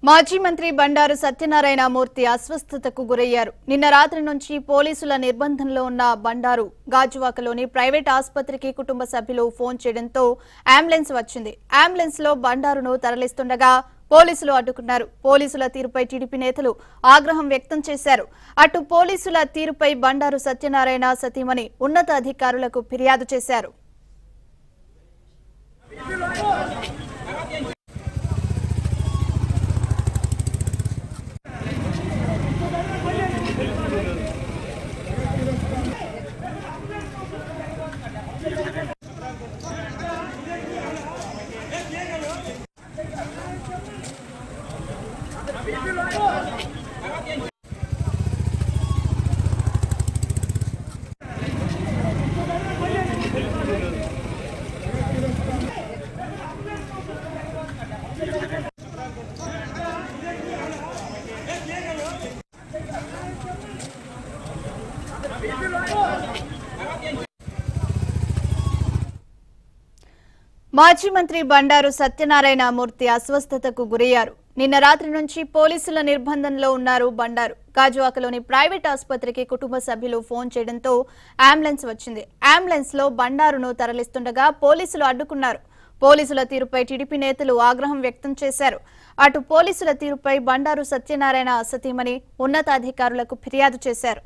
మాజీ మంత్రి బండారు సత్యనారాయణ మూర్తి అస్వస్థతకు గురయ్యారు నిన్న రాత్రి నుంచి పోలీసుల నిర్బంధంలో ఉన్న బండారు గాజువాకలోని ప్రైవేట్ ఆసుపత్రికి కుటుంబ సభ్యులు ఫోన్ చేయడంతో అంబులెన్స్ వచ్చింది అంబులెన్స్ లో బండారును తరలిస్తుండగా పోలీసులు అడ్డుకున్నారు పోలీసుల తీరుపై టీడీపీ నేతలు ఆగ్రహం వ్యక్తం చేశారు అటు పోలీసుల తీరుపై బండారు సత్యనారాయణ సతీమణి ఉన్నతాధికారులకు ఫిర్యాదు చేశారు మాజీ మంత్రి బండారు సత్యనారాయణ మూర్తి అస్వస్థతకు గురయ్యారు నిన్న రాత్రి నుంచి పోలీసుల నిర్బంధంలో ఉన్నారు బండారు గాజువాకలోని ప్రైవేట్ ఆసుపత్రికి కుటుంబ సభ్యులు ఫోన్ చేయడంతో అంబులెన్స్ వచ్చింది అంబులెన్స్ లో బండారును తరలిస్తుండగా పోలీసులు అడ్డుకున్నారు పోలీసుల తీరుపై టీడీపీ నేతలు ఆగ్రహం వ్యక్తం చేశారు అటు పోలీసుల తీరుపై బండారు సత్యనారాయణ సతీమణి ఉన్నతాధికారులకు ఫిర్యాదు చేశారు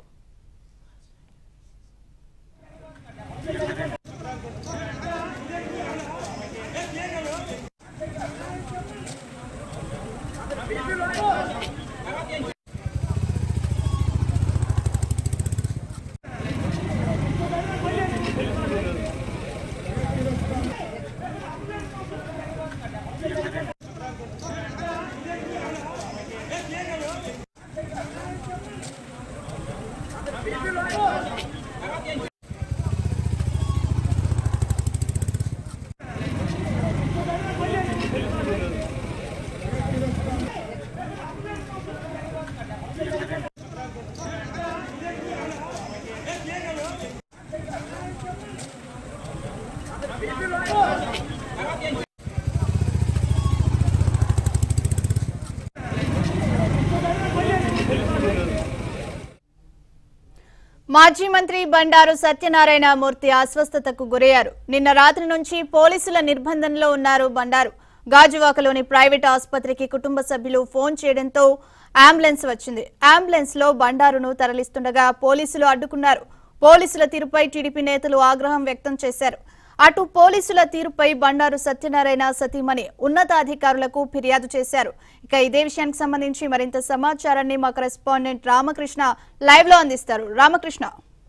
మాజీ మంత్రి బండారు సత్యనారాయణ మూర్తి అస్వస్థతకు గురయ్యారు నిన్న రాత్రి నుంచి పోలీసుల నిర్బంధంలో ఉన్నారు బండారు గాజువాకలోని ప్రైవేట్ ఆసుపత్రికి కుటుంబ సభ్యులు ఫోన్ చేయడంతో అంబులెన్స్ వచ్చింది అంబులెన్స్ లో బండారును తరలిస్తుండగా పోలీసులు అడ్డుకున్నారు పోలీసుల తీరుపై టీడీపీ నేతలు ఆగ్రహం వ్యక్తం చేశారు అటు పోలీసుల తీరుపై బండారు సత్యనారాయణ సతీమణి ఉన్నతాధికారులకు ఫిర్యాదు చేశారు ఇక ఇదే విషయానికి సంబంధించి మరింత సమాచారాన్ని మా కరెస్పాండెంట్ రామకృష్ణ లైవ్ లో అందిస్తారు రామకృష్ణ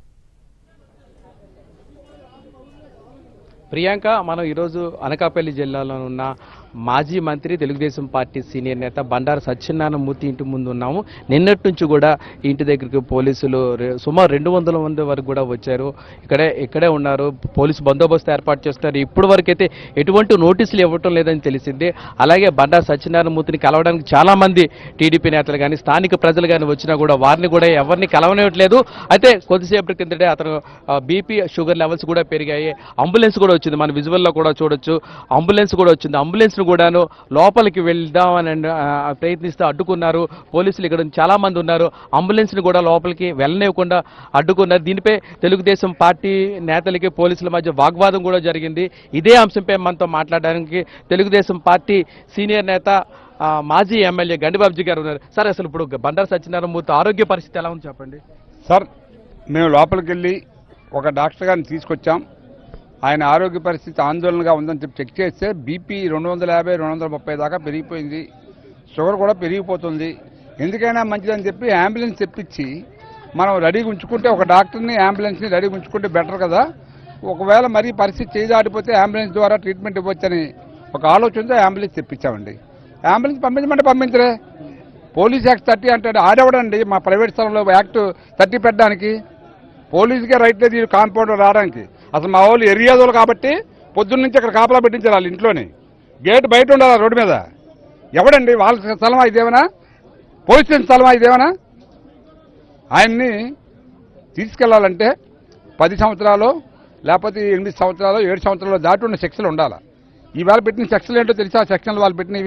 ప్రియాంక మనం ఈరోజు అనకాపల్లి జిల్లాలో ఉన్న మాజీ మంత్రి తెలుగుదేశం పార్టీ సీనియర్ నేత బండారు సత్యనారాయణ మూర్తి ఇంటి ముందు ఉన్నాము నిన్నటి నుంచి కూడా ఈ ఇంటి దగ్గరికి పోలీసులు రె- సుమారు రెండు వందల మంది వరకు కూడా వచ్చారు ఇక్కడే ఇక్కడే ఉన్నారు పోలీసు బందోబస్తు ఏర్పాటు చేస్తున్నారు ఇప్పటి వరకు అయితే ఎటువంటి నోటీసులు ఇవ్వటం లేదని తెలిసింది అలాగే బండారు సత్యనారాయణ మూర్తిని కలవడానికి చాలా మంది టీడీపీ నేతలు కానీ స్థానిక ప్రజలు కానీ వచ్చినా కూడా వారిని కూడా ఎవరిని కలవనివ్వట్లేదు అయితే కొద్దిసేపటి కిందటే అతను బీపీ షుగర్ లెవెల్స్ కూడా పెరిగాయి అంబులెన్స్ కూడా వచ్చింది మన విజువల్లో కూడా చూడొచ్చు అంబులెన్స్ కూడా వచ్చింది అంబులెన్స్ కూడాను లోపలికి వెళ్దామని ఆ, ప్రయత్నిస్తూ అడ్డుకున్నారు పోలీసులు ఇక్కడ చాలా మంది ఉన్నారు అంబులెన్స్ ని కూడా లోపలికి వెళ్ళనివ్వకుండా అడ్డుకున్నారు దీనిపై తెలుగుదేశం పార్టీ నేతలకి పోలీసుల మధ్య వాగ్వాదం కూడా జరిగింది ఇదే అంశంపై మనతో మాట్లాడడానికి తెలుగుదేశం పార్టీ సీనియర్ నేత ఆ, మాజీ ఎమ్మెల్యే గండిబాబుజీ గారు ఉన్నారు సార్ అసలు ఇప్పుడు బండారు సత్యనారాయణ మూర్తి ఆరోగ్య పరిస్థితి ఎలా ఉంది చెప్పండి సార్ మేము లోపలికి వెళ్ళి ఒక డాక్టర్ గారిని తీసుకొచ్చాం ఆయన ఆరోగ్య పరిస్థితి ఆందోళనగా ఉందని చెప్పి చెక్ చేస్తే బీపీ రెండు వందల యాభై రెండు వందల ముప్పై దాకా పెరిగిపోయింది షుగర్ కూడా పెరిగిపోతుంది ఎందుకైనా మంచిదని చెప్పి అంబులెన్స్ తెప్పించి మనం రెడీగా ఉంచుకుంటే ఒక డాక్టర్ని అంబులెన్స్ని రెడీగా ఉంచుకుంటే బెటర్ కదా ఒకవేళ మరీ పరిస్థితి చేయి దాటిపోతే అంబులెన్స్ ద్వారా ట్రీట్మెంట్ ఇవ్వచ్చని ఒక ఆలోచనతో అంబులెన్స్ తెప్పించామండి అంబులెన్స్ పంపించమంటే పంపించరే పోలీస్ యాక్ట్ థర్టీ అంటాడు ఆడేవడండి మా ప్రైవేట్ స్థలంలో యాక్ట్ థర్టీ పెట్టడానికి పోలీసుకే రైట్ లేదు ఈ కాంపౌండ్ రావడానికి అసలు మా వాళ్ళు ఎరియాదోలు కాబట్టి పొద్దున్న నుంచి అక్కడ కాపలా పెట్టించారు వాళ్ళ ఇంట్లోనే గేట్ బయట ఉండాలి రోడ్డు మీద ఎవడండి వాళ్ళ స్థలమా ఇదేమన్నా పోలీస్ స్టేషన్ స్థలమా ఇదేమన్నా ఆయన్ని తీసుకెళ్లాలంటే పది సంవత్సరాలు లేకపోతే ఎనిమిది సంవత్సరాలు ఏడు సంవత్సరాలు దాటి ఉన్న సెక్షన్లు ఉండాలి ఈవేళ పెట్టిన సెక్షన్లు ఏంటో తెలుసా సెక్షన్లు వాళ్ళు పెట్టినవి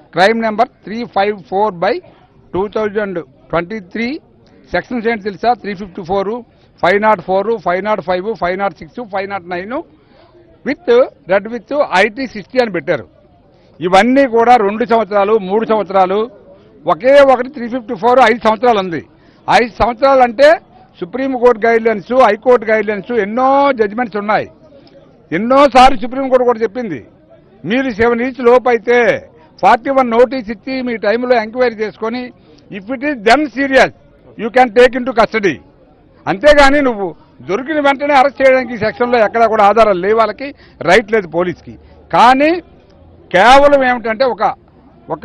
crime number three five four by two thousand twenty three sections ఏంటి తెలుసా three fifty four five nought four five nought five five nought six five nought nine with read with IT sixty అని పెట్టారు ఇవన్నీ కూడా రెండు సంవత్సరాలు మూడు సంవత్సరాలు ఒకే ఒకటి త్రీ ఫిఫ్టీ ఫోర్ ఐదు సంవత్సరాలు ఉంది ఐదు సంవత్సరాలు అంటే సుప్రీంకోర్టు గైడ్లైన్స్ హైకోర్టు గైడ్లైన్స్ ఎన్నో జడ్జిమెంట్స్ ఉన్నాయి ఎన్నోసార్లు సుప్రీంకోర్టు కూడా చెప్పింది మీరు సెవెన్ ఇయర్స్ లోపు అయితే ఫార్టీ వన్ నోటీస్ ఇచ్చి మీ టైంలో ఎంక్వైరీ చేసుకొని if it is then serious you can take into custody అంతేగాని నువ్వు దొరికిన వెంటనే అరెస్ట్ చేయడానికి ఈ సెక్షన్లో ఎక్కడా కూడా ఆధారాలు లేవు వాళ్ళకి రైట్ లేదు పోలీస్కి కానీ కేవలం ఏమిటంటే ఒక ఒక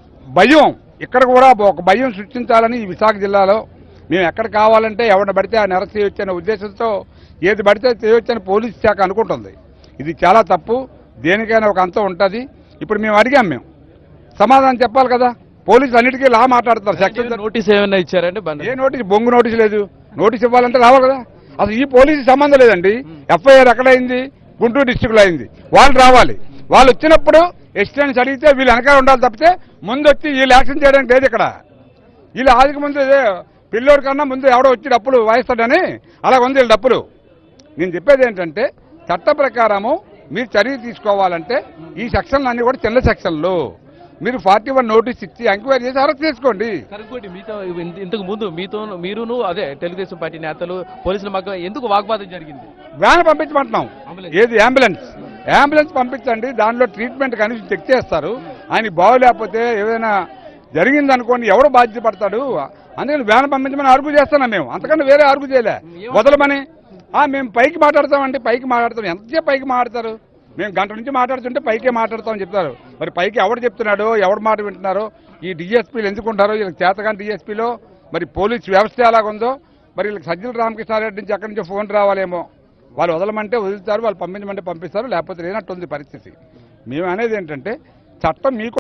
భయం ఇక్కడ కూడా ఒక భయం సృష్టించాలని ఈ విశాఖ జిల్లాలో మేము ఎక్కడ కావాలంటే ఎవరిని పడితే ఆయన అరెస్ట్ చేయొచ్చు అనే ఉద్దేశంతో ఏది పడితే చేయొచ్చని పోలీస్ శాఖ అనుకుంటుంది ఇది చాలా తప్పు దేనికైనా ఒక అంతం ఉంటుంది ఇప్పుడు మేము అడిగాం మేము సమాధానం చెప్పాలి కదా పోలీసులు అన్నిటికీ లా మాట్లాడతారు సెక్షన్ నోటీస్ ఏమైనా ఇచ్చారండి ఏ బండారు నోటీస్ బొంగు నోటీస్ లేదు నోటీస్ ఇవ్వాలంటే రావాలి కదా అసలు ఈ పోలీసు సంబంధం లేదండి ఎఫ్ఐఆర్ ఎక్కడైంది గుంటూరు డిస్టిక్లో అయింది వాళ్ళు రావాలి వాళ్ళు వచ్చినప్పుడు ఎక్స్టెన్స్ అడిగితే వీళ్ళు వెనకాల ఉండాలి తప్పితే ముందు వచ్చి వీళ్ళు యాక్షన్ చేయడానికి లేదు ఇక్కడ వీళ్ళు ఆదికి ముందు ఇదే పిల్లోడి కన్నా ముందు ఎవడో వచ్చి డప్పులు వాయిస్తాడని అలా ఉంది వీళ్ళ డప్పులు నేను చెప్పేది ఏంటంటే చట్ట ప్రకారము మీరు చర్య తీసుకోవాలంటే ఈ సెక్షన్లు అన్ని కూడా చిన్న సెక్షన్లు మీరు ఫార్టీ వన్ నోటీస్ ఇచ్చి ఎంక్వైరీ చేసి అరెస్ట్ చేసుకోండి సరే ఇంకోటి మీతో ఇంత- ఇంతకు ముందు మీతో మీరును అదే తెలుగుదేశం పార్టీ నేతలు పోలీసుల మధ్య ఎందుకు వాగ్వాదం జరిగింది వ్యాన్ పంపించమంటున్నాం అంబులెన్స్. ఏది అంబులెన్స్ అంబులెన్స్ పంపించండి దానిలో ట్రీట్మెంట్ కనీసం చెక్ చేస్తారు ఆయన బాగోలేకపోతే ఏదైనా జరిగింది అనుకోండి ఎవడు బాధ్యత పడతాడు అందుకని వ్యాన్ పంపించమని అరుగు చేస్తున్నాం మేము అంతకంటే వేరే అరుగు చేయలే వదలమని ఆ, మేము పైకి మాట్లాడతామండి పైకి మాట్లాడతాం ఎంతసేపు పైకి మాట్లాడతారు మేము గంట నుంచి మాట్లాడుతుంటే పైకే మాట్లాడతామని చెప్తారు మరి పైకి ఎవడు చెప్తున్నాడో ఎవడు మాట వింటున్నారో ఈ డిఎస్పీలు ఎందుకు ఉంటారో వీళ్ళకి చేతగాని డిఎస్పీలో మరి పోలీస్ వ్యవస్థ ఎలాగుందో మరి వీళ్ళకి సజ్జల రామకృష్ణారెడ్డి నుంచి ఎక్కడి నుంచో ఫోన్ రావాలేమో వాళ్ళు వదలమంటే వదులుతారు వాళ్ళు పంపించమంటే పంపిస్తారు లేకపోతే లేనట్టుంది పరిస్థితి మేము అనేది ఏంటంటే చట్టం మీకు